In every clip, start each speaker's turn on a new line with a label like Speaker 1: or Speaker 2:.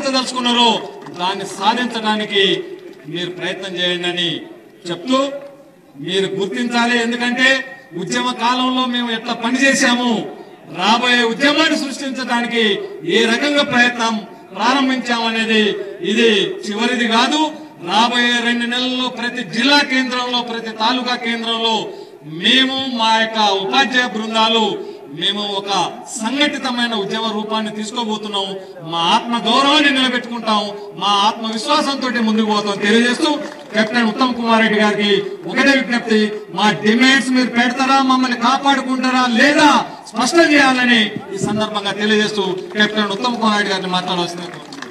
Speaker 1: సాధించదలుచుకున్నారో దాన్ని సాధించడానికి మీరు ప్రయత్నం చేయండి అని చెప్తూ మీరు గుర్తించాలి ఎందుకంటే ఉద్యమ కాలంలో మేము ఎట్లా పనిచేశాము రాబోయే ఉద్యమాన్ని సృష్టించడానికి ఏ రకంగా ప్రయత్నం ప్రారంభించామనేది ఇది చివరిది కాదు రాబోయే రెండు నెలల్లో ప్రతి జిల్లా కేంద్రంలో ప్రతి తాలూకా కేంద్రంలో మేము మా యొక్క ఉపాధ్యాయ బృందాలు మేము ఒక సంఘటితమైన ఉద్యమ రూపాన్ని తీసుకోబోతున్నాం మా ఆత్మ గౌరవాన్ని నిలబెట్టుకుంటాం మా ఆత్మ విశ్వాసంతో ముందుకు పోతాం తెలియజేస్తూ కెప్టెన్ ఉత్తమ్ కుమార్ రెడ్డి గారికి ఒకటే విజ్ఞప్తి మా డిమాండ్స్ మీరు పెడతారా మమ్మల్ని కాపాడుకుంటారా లేదా స్పష్టం చేయాలని ఈ సందర్భంగా తెలియజేస్తూ కెప్టెన్ ఉత్తమ్ కుమార్ రెడ్డి గారిని మాట్లాడవలసింది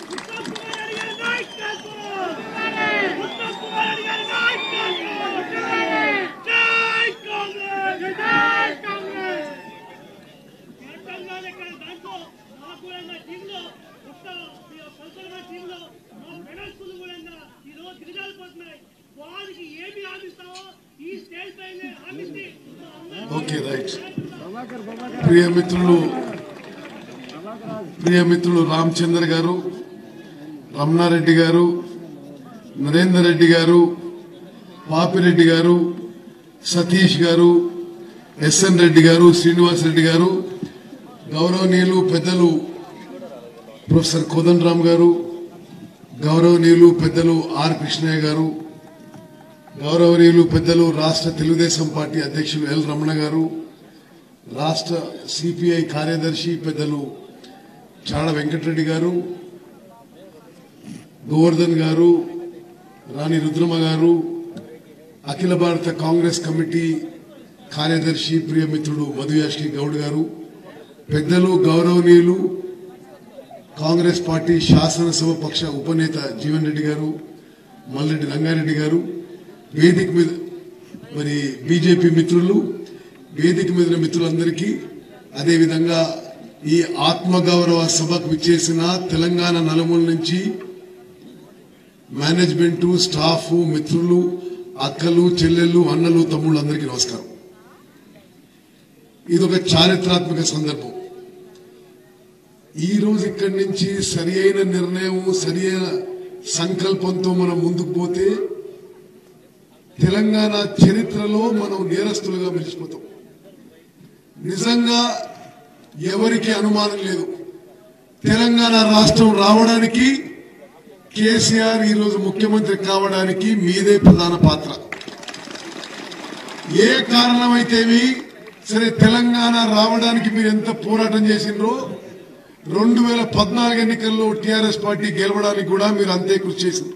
Speaker 2: జై కాంగ్రెస్ జై కాంగ్రెస్ తెలంగాణ దాంట్లో మాకు టీంలో కొత్త సంచలన టీంలో మా మెడల్స్ కూడా ఈ రోజు గిరిజాలు పోతున్నాయి వారికి ఏమి ఆశిస్తావో ఈ స్టేజ్ పైన ఆశిస్తే
Speaker 3: ఓకే రైట్ ప్రియ మిత్రులు ప్రియ మిత్రులు రామచంద్ర గారు రమణారెడ్డి గారు నరేందర్ రెడ్డి గారు పాపిరెడ్డి గారు సతీష్ గారు ఎస్ఎన్ రెడ్డి గారు శ్రీనివాస్ రెడ్డి గారు గౌరవనీయులు పెద్దలు ప్రొఫెసర్ కోదండరామ్ గారు గౌరవనీయులు పెద్దలు ఆర్ కృష్ణయ్య గారు గౌరవనీయులు పెద్దలు రాష్ట్ర తెలుగుదేశం పార్టీ అధ్యక్షులు ఎల్ రమణ గారు రాష్ట్ర సిపిఐ కార్యదర్శి పెద్దలు చాడ వెంకటరెడ్డి గారు గోవర్ధన్ గారు రాణి రుద్రమ గారు అఖిల భారత కాంగ్రెస్ కమిటీ కార్యదర్శి ప్రియమిత్రుడు మధుయాష్కి గౌడ్ గారు పెద్దలు గౌరవనీయులు కాంగ్రెస్ పార్టీ శాసనసభ పక్ష ఉపనేత జీవన్ రెడ్డి గారు మల్రెడ్డి రంగారెడ్డి గారు వేదిక మీద మరి బీజేపీ మిత్రులు వేదిక మీద ఉన్న మిత్రులందరికీ అదేవిధంగా ఈ ఆత్మగౌరవ సభకు విచ్చేసిన తెలంగాణ నలుమూల నుంచి మేనేజ్మెంట్ స్టాఫ్ మిత్రులు అక్కలు చెల్లెళ్ళు అన్నలు తమ్ముళ్ళు అందరికీ నమస్కారం ఇది ఒక చారిత్రాత్మక సందర్భం ఈ రోజు ఇక్కడి నుంచి సరి అయిన నిర్ణయం సరి అయిన సంకల్పంతో మనం ముందుకు పోతే తెలంగాణ చరిత్రలో మనం నేరస్తులుగా మిలిచిపోతాం నిజంగా ఎవరికి అనుమానం లేదు తెలంగాణ రాష్ట్రం రావడానికి కేసీఆర్ ఈరోజు ముఖ్యమంత్రి కావడానికి మీదే ప్రధాన పాత్ర ఏ కారణమైతేవి సరే తెలంగాణ రావడానికి మీరు ఎంత పోరాటం చేసిండ్రో రెండు వేల పద్నాలుగు ఎన్నికల్లో టిఆర్ఎస్ పార్టీ గెలవడానికి కూడా మీరు అంతే కృషి చేసింది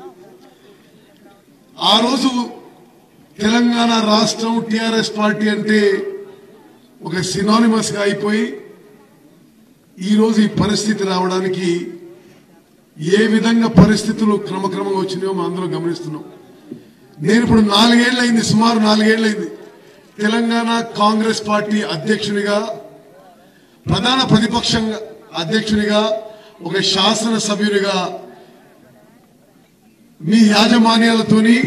Speaker 3: ఆ రోజు తెలంగాణ రాష్ట్రం టిఆర్ఎస్ పార్టీ అంటే ఒక సినానిమస్ గా అయిపోయి ఈ రోజు ఈ పరిస్థితి రావడానికి ఏ విధంగా పరిస్థితులు క్రమక్రమంగా వచ్చినాయో మనం అందరం గమనిస్తున్నాం నేను ఇప్పుడు నాలుగేళ్లు అయింది సుమారు నాలుగేళ్లు అయింది తెలంగాణ కాంగ్రెస్ పార్టీ అధ్యక్షునిగా ప్రధాన ప్రతిపక్షంగా అధ్యక్షునిగా ఒక శాసన సభ్యునిగా మీ యాజమాన్యాలతోని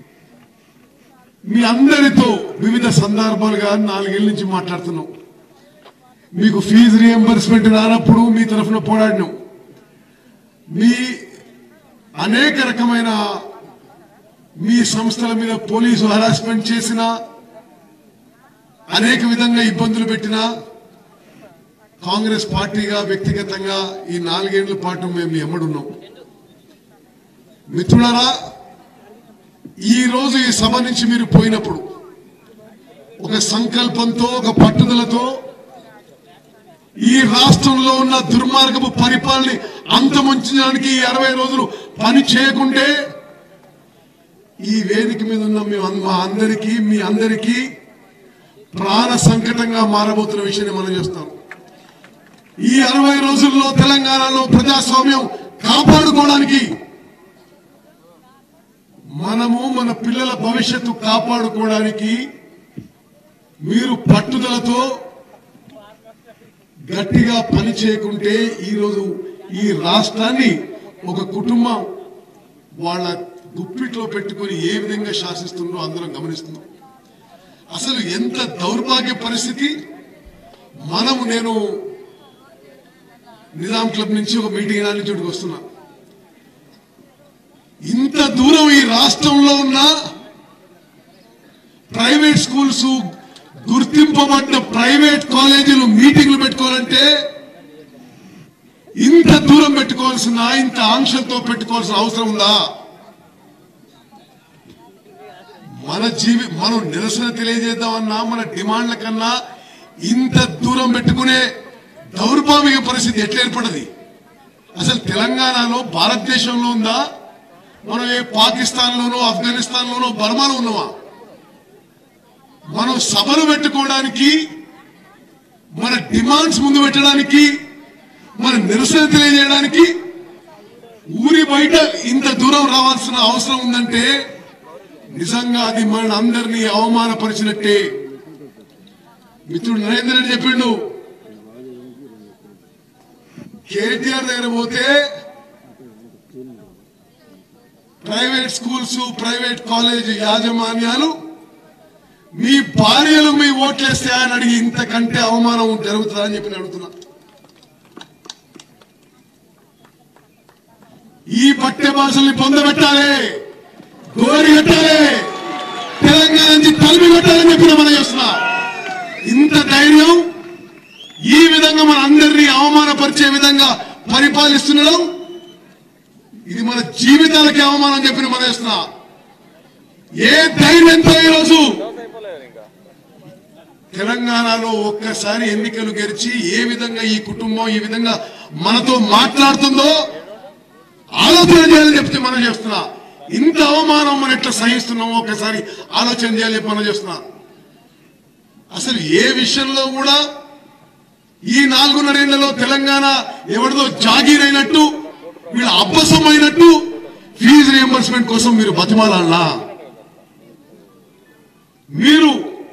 Speaker 3: మీ అందరితో వివిధ సందర్భాలుగా నాలుగేళ్ల నుంచి మాట్లాడుతున్నాం మీకు ఫీజు రియంబర్స్మెంట్ రానప్పుడు మీ తరఫున పోరాడినాం మీ అనేక రకమైన మీ సంస్థల మీద పోలీసు హరాస్మెంట్ చేసిన అనేక విధంగా ఇబ్బందులు పెట్టిన కాంగ్రెస్ పార్టీగా వ్యక్తిగతంగా ఈ నాలుగేళ్ల పాటు మేము మీ ఎమ్మడున్నాం మిత్రులారా ఈ రోజు ఈ సభ నుంచి మీరు పోయినప్పుడు ఒక సంకల్పంతో ఒక పట్టుదలతో ఈ రాష్ట్రంలో ఉన్న దుర్మార్గపు పరిపాలన అంతముంచడానికి ఈ అరవై రోజులు పని చేయకుంటే ఈ వేదిక మీద ఉన్న మీ అన్- మా అందరికీ మీ అందరికీ ప్రాణ సంకటంగా మారబోతున్న విషయాన్ని మనం చేస్తాం ఈ అరవై రోజుల్లో తెలంగాణలో ప్రజాస్వామ్యం కాపాడుకోవడానికి మనము మన పిల్లల భవిష్యత్తు కాపాడుకోవడానికి మీరు పట్టుదలతో గట్టిగా పని చేయకుంటే ఈరోజు ఈ రాష్ట్రాన్ని ఒక కుటుంబం వాళ్ళ గుప్పిట్లో పెట్టుకొని ఏ విధంగా శాసిస్తుందో అందరం గమనిస్తున్నాం అసలు ఎంత దౌర్భాగ్య పరిస్థితి మనము నేను నిజాం క్లబ్ నుంచి ఒక మీటింగ్ నాని చోటుకు వస్తున్నా ఇంత దూరం ఈ రాష్ట్రంలో ఉన్న ప్రైవేట్ స్కూల్స్ గుర్తింపబడిన ప్రైవేట్ కాలేజీలు మీటింగ్లు పెట్టుకోవాలంటే ఇంత దూరం పెట్టుకోవాల్సిన ఇంత ఆంక్షలతో పెట్టుకోవాల్సిన అవసరం ఉందా మన జీవి మనం నిరసన తెలియజేద్దామన్నా మన డిమాండ్ల కన్నా ఇంత దూరం పెట్టుకునే దౌర్భాగ్య పరిస్థితి ఎట్లా ఏర్పడది అసలు తెలంగాణలో భారతదేశంలో ఉందా మనం ఏ పాకిస్తాన్ లోనో ఆఫ్ఘనిస్తాన్ లోనో బర్మాలో ఉన్నామా మనం సభలు పెట్టుకోవడానికి మన డిమాండ్స్ ముందు పెట్టడానికి మన నిరసన తెలియజేయడానికి ఊరి బయట ఇంత దూరం రావాల్సిన అవసరం ఉందంటే నిజంగా అది మన అందరినీ అవమానపరిచినట్టే మిత్రుడు నరేంద్ర రెడ్డి చెప్పిండు కేటీఆర్ దగ్గర పోతే ప్రైవేట్ స్కూల్స్ ప్రైవేట్ కాలేజ్ యాజమాన్యాలు మీ భార్యలు మీ ఓట్లేస్తే అని అడిగి ఇంతకంటే అవమానం జరుగుతుందా అని చెప్పి నేను అడుగుతున్నా ఈ పట్టె భాషల్ని పొందబెట్టాలి గోరి కట్టాలి తెలంగాణ నుంచి తలిమి కొట్టాలని చెప్పిన మనం చేస్తున్నా ఇంత ధైర్యం ఈ విధంగా మన అందరినీ అవమానపరిచే విధంగా పరిపాలిస్తుండడం ఇది మన జీవితాలకి అవమానం చెప్పిన మనం చేస్తున్నా ఏ ధైర్యంతో ఈరోజు తెలంగాణలో ఒక్కసారి ఎన్నికలు గెలిచి ఏ విధంగా ఈ కుటుంబం ఈ విధంగా మనతో మాట్లాడుతుందో ఆలోచన చేయాలని చెప్తే మనం చేస్తున్నా ఇంత అవమానం మనం ఎట్లా సహిస్తున్నామో ఒకసారి ఆలోచన చేయాలని చెప్పి మనం చేస్తున్నా అసలు ఏ విషయంలో కూడా ఈ నాలుగున్నరేళ్లలో తెలంగాణ ఎవరిదో జాగీరైనట్టు వీళ్ళ అబ్బసమైనట్టు ఫీజు రియంబర్స్మెంట్ కోసం మీరు బతిమాలన్నా మీరు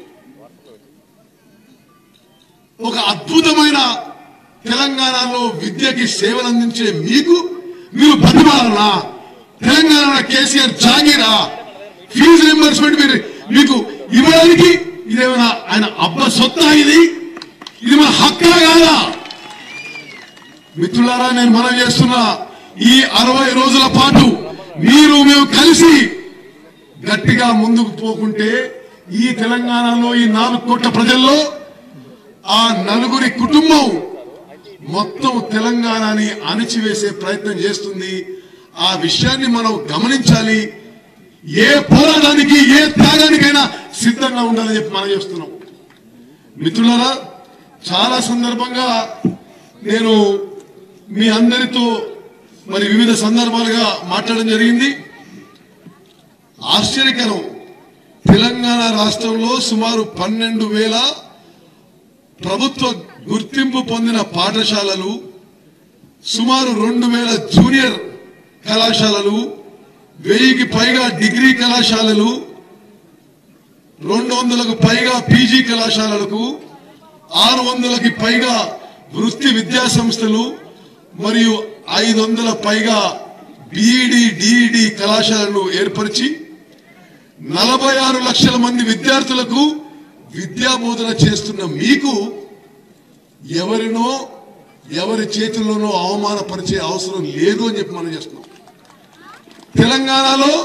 Speaker 3: ఒక అద్భుతమైన తెలంగాణలో విద్యకి సేవలు అందించే మీకు మీరు బతిమాలన్నా తెలంగాణ కేసీఆర్ జాగీరా ఫీజు రింబర్స్మెంట్ మీరు మీకు ఇవ్వడానికి ఇదేమైనా ఆయన అబ్బ సొత్తా ఇది ఇది మన హక్కా కాదా మిత్రులారా నేను మనం చేస్తున్నా ఈ అరవై రోజుల పాటు మీరు మేము కలిసి గట్టిగా ముందుకు పోకుంటే ఈ తెలంగాణలో ఈ నాలుగు కోట్ల ప్రజల్లో ఆ నలుగురి కుటుంబం మొత్తం తెలంగాణని అణిచివేసే ప్రయత్నం చేస్తుంది ఆ విషయాన్ని మనం గమనించాలి ఏ పోరాటానికి ఏ త్యాగానికైనా సిద్ధంగా ఉండాలని చెప్పి మనం చేస్తున్నాం మిత్రులారా చాలా సందర్భంగా నేను మీ అందరితో మరి వివిధ సందర్భాలుగా మాట్లాడడం జరిగింది ఆశ్చర్యకరం తెలంగాణ రాష్ట్రంలో సుమారు పన్నెండు వేల ప్రభుత్వ గుర్తింపు పొందిన పాఠశాలలు సుమారు రెండు వేల జూనియర్ కళాశాలలు వెయ్యికి పైగా డిగ్రీ కళాశాలలు రెండు వందలకు పైగా పీజీ కళాశాలలకు ఆరు వందలకి పైగా వృత్తి విద్యా సంస్థలు మరియు ఐదు వందల పైగా బీఈడి డిఈడి కళాశాలను ఏర్పరిచి నలభై ఆరు లక్షల మంది విద్యార్థులకు విద్యా బోధన చేస్తున్న మీకు ఎవరినో ఎవరి చేతుల్లోనో అవమానపరిచే అవసరం లేదు అని చెప్పి మనం చేస్తున్నాం తెలంగాణలో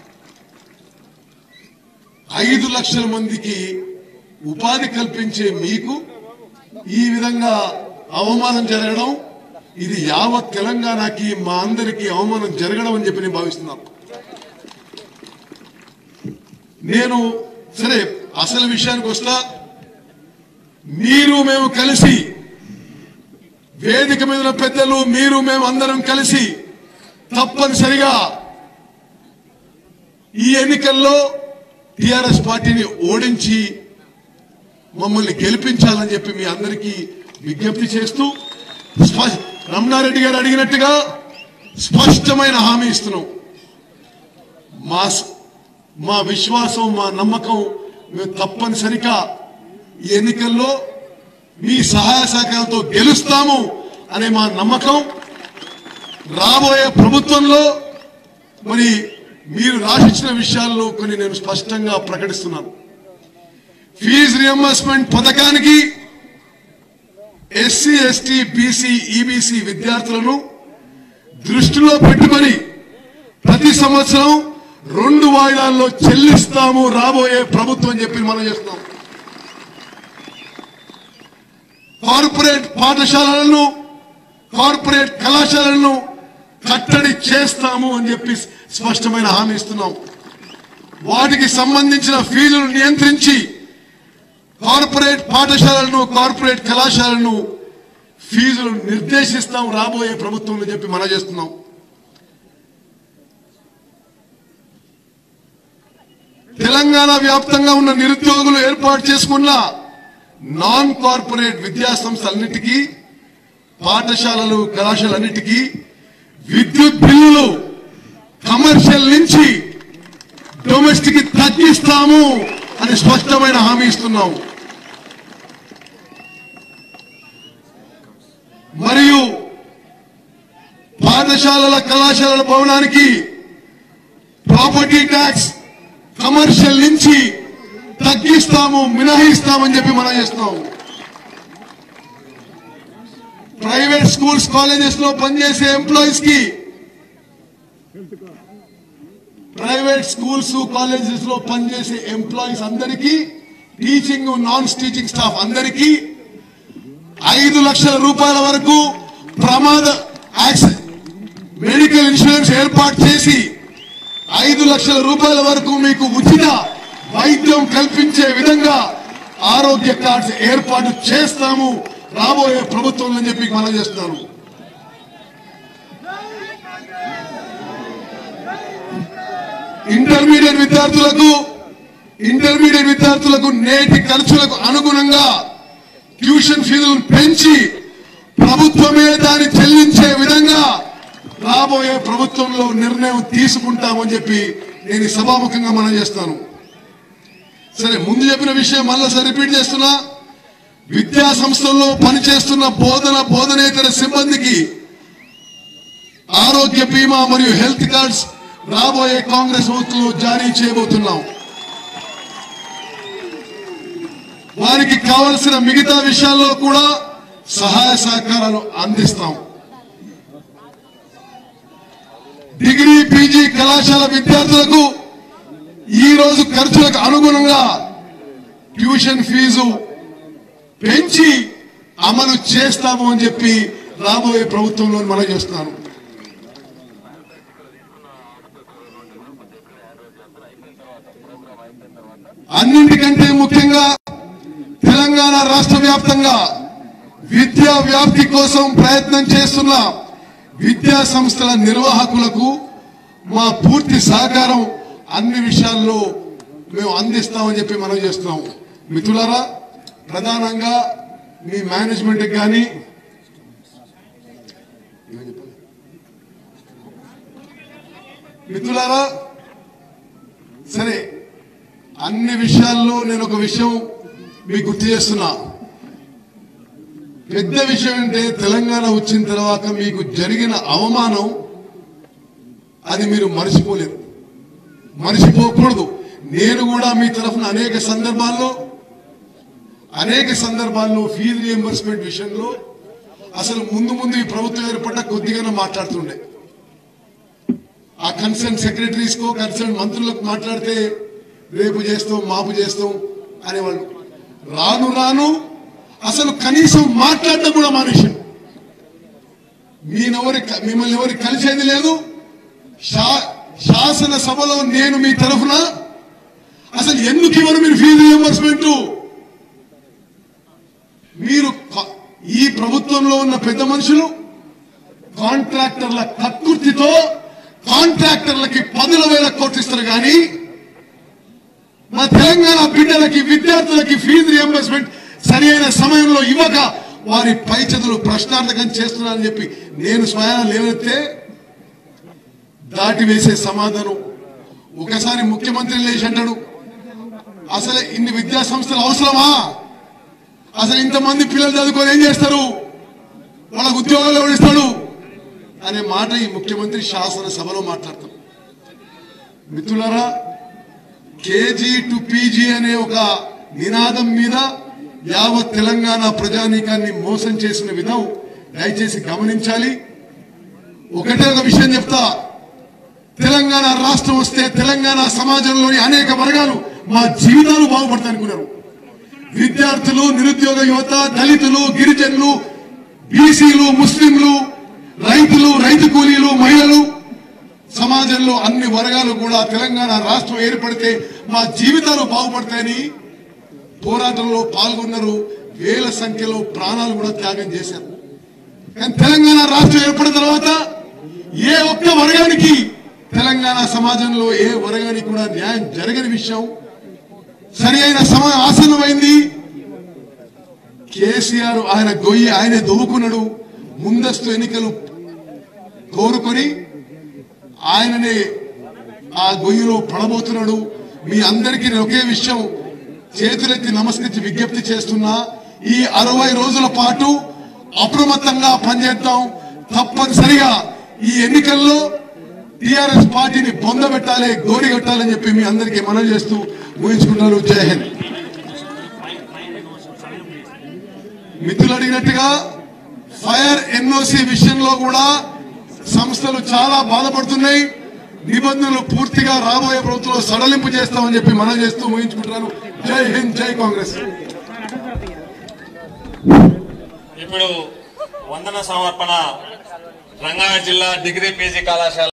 Speaker 3: ఐదు లక్షల మందికి ఉపాధి కల్పించే మీకు ఈ విధంగా అవమానం జరగడం ఇది యావత్ తెలంగాణకి మా అందరికీ అవమానం జరగడం అని చెప్పి నేను భావిస్తున్నాను నేను సరే అసలు విషయానికి వస్తా మీరు మేము కలిసి వేదిక మీద ఉన్న పెద్దలు మీరు మేము అందరం కలిసి తప్పనిసరిగా ఈ ఎన్నికల్లో టిఆర్ఎస్ పార్టీని ఓడించి మమ్మల్ని గెలిపించాలని చెప్పి మీ అందరికీ విజ్ఞప్తి చేస్తూ స్ప- రమణారెడ్డి గారు అడిగినట్టుగా స్పష్టమైన హామీ ఇస్తున్నాం మా స- మా విశ్వాసం మా నమ్మకం మేము తప్పనిసరిగా ఈ ఎన్నికల్లో మీ సహాయ సహకారంతో గెలుస్తాము అనే మా నమ్మకం రాబోయే ప్రభుత్వంలో మరి మీరు రాసిచ్చిన విషయాల్లో కొన్ని నేను స్పష్టంగా ప్రకటిస్తున్నాను ఫీజు రియంబర్స్మెంట్ పథకానికి ఎస్సీ ఎస్టీ బీసీ ఈబీసీ విద్యార్థులను దృష్టిలో పెట్టుకొని ప్రతి సంవత్సరం రెండు వాయిదాల్లో చెల్లిస్తాము రాబోయే ప్రభుత్వం అని చెప్పి మనం చేస్తున్నాం కార్పొరేట్ పాఠశాలలను కార్పొరేట్ కళాశాలలను కట్టడి చేస్తాము అని చెప్పి స్పష్టమైన హామీ ఇస్తున్నాం వాటికి సంబంధించిన ఫీజులు నియంత్రించి కార్పొరేట్ పాఠశాలలను కార్పొరేట్ కళాశాలను ఫీజులు నిర్దేశిస్తాం రాబోయే ప్రభుత్వం అని చెప్పి మనం చేస్తున్నాం తెలంగాణ వ్యాప్తంగా ఉన్న నిరుద్యోగులు ఏర్పాటు చేసుకున్న నాన్ కార్పొరేట్ విద్యా సంస్థలన్నిటికీ పాఠశాలలు కళాశాలన్నిటికీ విద్యుత్ బిల్లులు కమర్షియల్ నుంచి డొమెస్టిక్ తగ్గిస్తాము అని స్పష్టమైన హామీ ఇస్తున్నాం మరియు పాఠశాలల కళాశాలల భవనానికి ప్రాపర్టీ ట్యాక్స్ కమర్షియల్ నుంచి తగ్గిస్తాము మినహాయిస్తామని చెప్పి మనం చేస్తున్నాం ప్రైవేట్ స్కూల్స్ కాలేజెస్ లో పనిచేసే ఎంప్లాయీస్ కి ప్రైవేట్ స్కూల్స్ కాలేజెస్ లో పనిచేసే ఎంప్లాయీస్ అందరికీ టీచింగ్ నాన్ టీచింగ్ స్టాఫ్ అందరికీ ఐదు లక్షల రూపాయల వరకు ప్రమాద యాక్సి- మెడికల్ ఇన్సూరెన్స్ ఏర్పాటు చేసి ఐదు లక్షల రూపాయల వరకు మీకు ఉచిత వైద్యం కల్పించే విధంగా ఆరోగ్య కార్డ్స్ ఏర్పాటు చేస్తాము రాబోయే ప్రభుత్వం అని చెప్పి మనం చేస్తున్నాను ఇంటర్మీడియట్ విద్యార్థులకు ఇంటర్మీడియట్ విద్యార్థులకు నేటి ఖర్చులకు అనుగుణంగా ట్యూషన్ ఫీజులను పెంచి ప్రభుత్వమే దాన్ని చెల్లించే విధంగా రాబోయే ప్రభుత్వంలో నిర్ణయం తీసుకుంటామని చెప్పి నేను ఈ సభాముఖంగా మనం చేస్తాను సరే ముందు చెప్పిన విషయం మళ్ళీ రిపీట్ చేస్తున్నా విద్యా సంస్థల్లో పనిచేస్తున్న బోధన బోధనేతర సిబ్బందికి ఆరోగ్య బీమా మరియు హెల్త్ కార్డ్స్ రాబోయే కాంగ్రెస్ ప్రభుత్వంలో జారీ చేయబోతున్నాం వారికి కావలసిన మిగతా విషయాల్లో కూడా సహాయ సహకారాలు అందిస్తాం డిగ్రీ పీజీ కళాశాల విద్యార్థులకు ఈ రోజు ఖర్చులకు అనుగుణంగా ట్యూషన్ ఫీజు పెంచి అమలు చేస్తాము అని చెప్పి రాబోయే ప్రభుత్వంలో మనం చేస్తున్నాను అన్నింటికంటే ముఖ్యంగా తెలంగాణ రాష్ట్ర వ్యాప్తంగా విద్యా వ్యాప్తి కోసం ప్రయత్నం చేస్తున్న విద్యా సంస్థల నిర్వాహకులకు మా పూర్తి సహకారం అన్ని విషయాల్లో మేము అందిస్తామని చెప్పి మనం చేస్తున్నాం మిత్రులారా ప్రధానంగా మీ మేనేజ్మెంట్ కానీ మిత్రులారా సరే అన్ని విషయాల్లో నేను ఒక విషయం మీకు గుర్తు చేస్తున్నా పెద్ద విషయం అంటే తెలంగాణ వచ్చిన తర్వాత మీకు జరిగిన అవమానం అది మీరు మర్చిపోలేరు మర్చిపోకూడదు నేను కూడా మీ తరఫున అనేక సందర్భాల్లో అనేక సందర్భాల్లో ఫీజు రియంబర్స్మెంట్ విషయంలో అసలు ముందు ముందు ఈ ప్రభుత్వం ఏర్పడ్డ కొద్దిగానే మాట్లాడుతుండే ఆ కన్సర్న్ సెక్రటరీస్ కో కన్సర్న్ మంత్రులకు మాట్లాడితే రేపు చేస్తాం మాపు చేస్తాం అనేవాళ్ళు రాను రాను అసలు కనీసం మాట్లాడడం కూడా మానేశాం మీనెవరి మిమ్మల్ని ఎవరి కలిసేది లేదు శా- శాసనసభలో నేను మీ తరఫున అసలు ఎందుకు ఇవ్వరు మీరు ఫీజు రియంబర్స్మెంట్ మీరు క- ఈ ప్రభుత్వంలో ఉన్న పెద్ద మనుషులు కాంట్రాక్టర్ల కక్కుర్తితో కాంట్రాక్టర్లకి పదుల వేల కోట్లు ఇస్తారు కానీ మా తెలంగాణ బిడ్డలకి విద్యార్థులకి ఫీజు రియంబర్స్మెంట్ సరి అయిన సమయంలో ఇవ్వక వారి పై చదువులు ప్రశ్నార్థకం చేస్తున్నారని చెప్పి నేను స్వయాన లేవనెత్తే దాటి వేసే సమాధానం ఒకసారి ముఖ్యమంత్రి లేచి అంటాడు అసలు ఇన్ని విద్యా సంస్థలు అవసరమా అసలు ఇంతమంది పిల్లలు చదువుకొని ఏం చేస్తారు వాళ్ళకు ఉద్యోగాలు ఎవరిస్తాడు అనే మాట ఈ ముఖ్యమంత్రి శాసనసభలో మాట్లాడతాం మిత్రులారా కేజీ టు పీజీ అనే ఒక నినాదం మీద యావత్ తెలంగాణ ప్రజానీకాన్ని మోసం చేసిన విధం దయచేసి గమనించాలి ఒకటే ఒక విషయం చెప్తా తెలంగాణ రాష్ట్రం వస్తే తెలంగాణ సమాజంలోని అనేక వర్గాలు మా జీవితాలు బాగుపడతాయి అనుకున్నారు విద్యార్థులు నిరుద్యోగ యువత దళితులు గిరిజనులు బీసీలు ముస్లింలు రైతులు రైతు కూలీలు మహిళలు సమాజంలో అన్ని వర్గాలు కూడా తెలంగాణ రాష్ట్రం ఏర్పడితే మా జీవితాలు బాగుపడతాయని పోరాటంలో పాల్గొన్నారు వేల సంఖ్యలో ప్రాణాలు కూడా త్యాగం చేశారు కానీ తెలంగాణ రాష్ట్రం ఏర్పడిన తర్వాత ఏ ఒక్క వర్గానికి తెలంగాణ సమాజంలో ఏ వర్గానికి కూడా న్యాయం జరగని విషయం సరి అయిన సమయం ఆసన్నమైంది కేసీఆర్ ఆయన గొయ్యి ఆయనే దొవ్వుకున్నాడు ముందస్తు ఎన్నికలు కోరుకొని ఆయననే ఆ గొయ్యిలో పడబోతున్నాడు మీ అందరికీ నేను ఒకే విషయం చేతులెత్తి నమస్కరించి విజ్ఞప్తి చేస్తున్నా ఈ అరవై రోజుల పాటు అప్రమత్తంగా పనిచేద్దాం తప్పనిసరిగా ఈ ఎన్నికల్లో టిఆర్ఎస్ పార్టీని పొందబెట్టాలి గోరి కట్టాలని చెప్పి మీ అందరికీ మనవి చేస్తూ ఊహించుకున్నాను జై హింద్ మిత్రులు అడిగినట్టుగా ఫైర్ ఎన్ఓసి విషయంలో కూడా సంస్థలు చాలా బాధపడుతున్నాయి నిబంధనలు పూర్తిగా రాబోయే ప్రభుత్వంలో సడలింపు చేస్తామని చెప్పి మనం చేస్తూ ముగించుకుంటున్నాను జై హింద్ జై కాంగ్రెస్
Speaker 4: ఇప్పుడు వందన సమర్పణ రంగారెడ్డి జిల్లా డిగ్రీ పీజీ కళాశాల